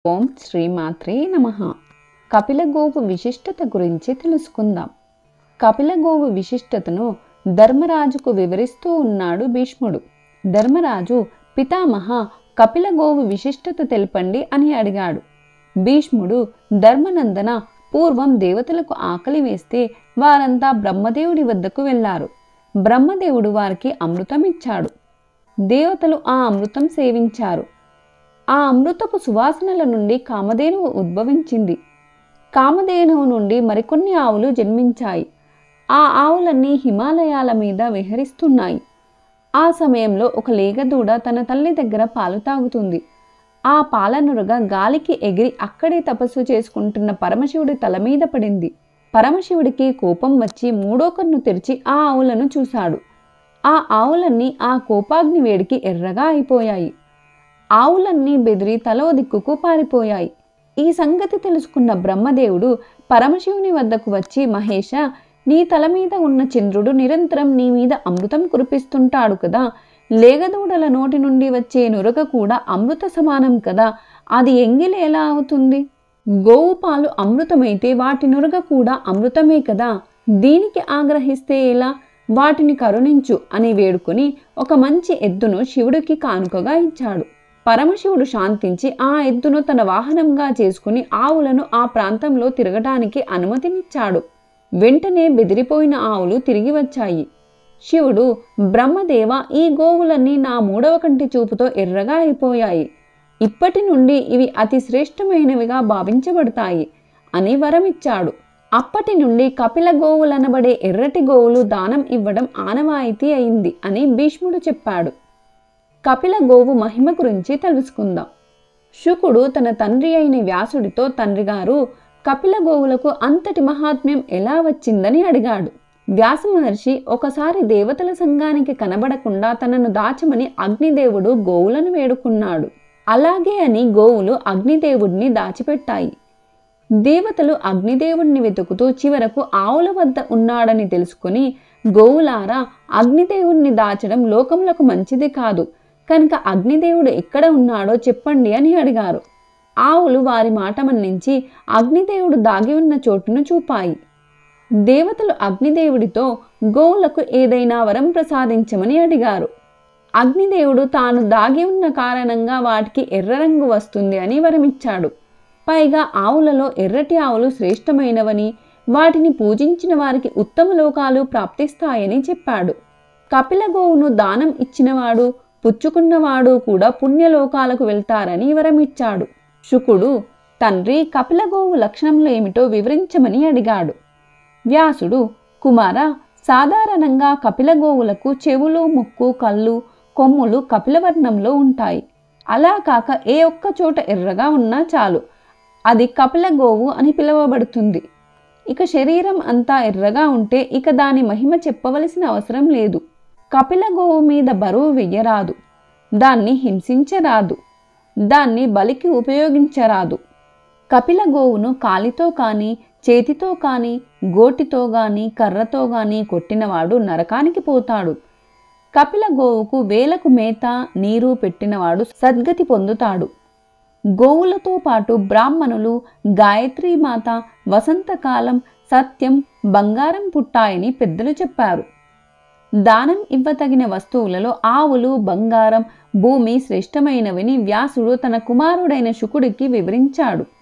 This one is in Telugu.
ఓం శ్రీమాత్రే నమ కపిలగోవు విశిష్టత గురించి తెలుసుకుందాం కపిలగోవు విశిష్టతను ధర్మరాజుకు వివరిస్తూ ఉన్నాడు భీష్ముడు ధర్మరాజు పితామహ కపిలగోవు విశిష్టత తెలపండి అని అడిగాడు భీష్ముడు ధర్మనందన పూర్వం దేవతలకు ఆకలి వేస్తే వారంతా బ్రహ్మదేవుడి వద్దకు వెళ్ళారు బ్రహ్మదేవుడు వారికి అమృతం ఇచ్చాడు దేవతలు ఆ అమృతం సేవించారు ఆ అమృతపు సువాసనల నుండి కామధేనువు ఉద్భవించింది కామధేనువు నుండి మరికొన్ని ఆవులు జన్మించాయి ఆ ఆవులన్నీ హిమాలయాల మీద విహరిస్తున్నాయి ఆ సమయంలో ఒక లేగదూడ తన తల్లి దగ్గర పాలు తాగుతుంది ఆ పాలనురగ గాలికి ఎగిరి అక్కడే తపస్సు చేసుకుంటున్న పరమశివుడి తల మీద పడింది పరమశివుడికి కోపం వచ్చి మూడో కన్ను తెరిచి ఆ ఆవులను చూశాడు ఆ ఆవులన్నీ ఆ కోపాగ్ని వేడికి ఎర్రగా అయిపోయాయి ఆవులన్నీ బెదిరి తలో దిక్కుకు పారిపోయాయి ఈ సంగతి తెలుసుకున్న బ్రహ్మదేవుడు పరమశివుని వద్దకు వచ్చి మహేష నీ తల మీద ఉన్న చంద్రుడు నిరంతరం నీ మీద అమృతం కురిపిస్తుంటాడు కదా లేగదూడల నోటి నుండి వచ్చే నురగ కూడా అమృత సమానం కదా అది ఎంగిలి ఎలా అవుతుంది గోవు పాలు అమృతమైతే వాటి నురగ కూడా అమృతమే కదా దీనికి ఆగ్రహిస్తే ఎలా వాటిని కరుణించు అని వేడుకొని ఒక మంచి ఎద్దును శివుడికి కానుకగా ఇచ్చాడు పరమశివుడు శాంతించి ఆ ఎద్దును తన వాహనంగా చేసుకుని ఆవులను ఆ ప్రాంతంలో తిరగటానికి అనుమతినిచ్చాడు వెంటనే బెదిరిపోయిన ఆవులు తిరిగి వచ్చాయి శివుడు బ్రహ్మదేవ ఈ గోవులన్నీ నా మూడవ కంటి చూపుతో ఎర్రగా అయిపోయాయి ఇప్పటి నుండి ఇవి అతి శ్రేష్టమైనవిగా భావించబడతాయి అని వరమిచ్చాడు అప్పటి నుండి కపిల గోవులనబడే ఎర్రటి గోవులు దానం ఇవ్వడం ఆనవాయితీ అయింది అని భీష్ముడు చెప్పాడు కపిల గోవు మహిమ గురించి తెలుసుకుందాం శుకుడు తన తండ్రి అయిన వ్యాసుడితో తండ్రి గారు కపిల గోవులకు అంతటి మహాత్మ్యం ఎలా వచ్చిందని అడిగాడు వ్యాస మహర్షి ఒకసారి దేవతల సంఘానికి కనబడకుండా తనను దాచమని అగ్నిదేవుడు గోవులను వేడుకున్నాడు అలాగే అని గోవులు అగ్నిదేవుడిని దాచిపెట్టాయి దేవతలు అగ్నిదేవుణ్ణి వెతుకుతూ చివరకు ఆవుల వద్ద ఉన్నాడని తెలుసుకుని గోవులారా అగ్నిదేవుణ్ణి దాచడం లోకములకు మంచిది కాదు కనుక అగ్నిదేవుడు ఎక్కడ ఉన్నాడో చెప్పండి అని అడిగారు ఆవులు వారి మాట మన్నించి అగ్నిదేవుడు దాగి ఉన్న చోటును చూపాయి దేవతలు అగ్నిదేవుడితో గోవులకు ఏదైనా వరం ప్రసాదించమని అడిగారు అగ్నిదేవుడు తాను దాగి ఉన్న కారణంగా వాటికి ఎర్ర రంగు వస్తుంది అని వరమిచ్చాడు పైగా ఆవులలో ఎర్రటి ఆవులు శ్రేష్టమైనవని వాటిని పూజించిన వారికి ఉత్తమ లోకాలు ప్రాప్తిస్తాయని చెప్పాడు కపిల గోవును దానం ఇచ్చినవాడు పుచ్చుకున్నవాడు కూడా పుణ్యలోకాలకు వెళ్తారని వరమిచ్చాడు శుకుడు తండ్రి కపిల గోవు లక్షణంలో ఏమిటో వివరించమని అడిగాడు వ్యాసుడు కుమార సాధారణంగా కపిల గోవులకు చెవులు ముక్కు కళ్ళు కొమ్ములు కపిలవర్ణంలో ఉంటాయి అలా కాక ఏ ఒక్క చోట ఎర్రగా ఉన్నా చాలు అది కపిల గోవు అని పిలువబడుతుంది ఇక శరీరం అంతా ఎర్రగా ఉంటే ఇక దాని మహిమ చెప్పవలసిన అవసరం లేదు కపిల గోవు మీద బరువు వెయ్యరాదు దాన్ని హింసించరాదు దాన్ని బలికి ఉపయోగించరాదు కపిల గోవును కాలితో కానీ చేతితో కానీ గోటితో గాని కర్రతో గాని కొట్టినవాడు నరకానికి పోతాడు కపిల గోవుకు వేలకు మేత నీరు పెట్టినవాడు సద్గతి పొందుతాడు గోవులతో పాటు బ్రాహ్మణులు గాయత్రీమాత వసంతకాలం సత్యం బంగారం పుట్టాయని పెద్దలు చెప్పారు దానం ఇవ్వతగిన వస్తువులలో ఆవులు బంగారం భూమి శ్రేష్టమైనవని వ్యాసుడు తన కుమారుడైన శుకుడికి వివరించాడు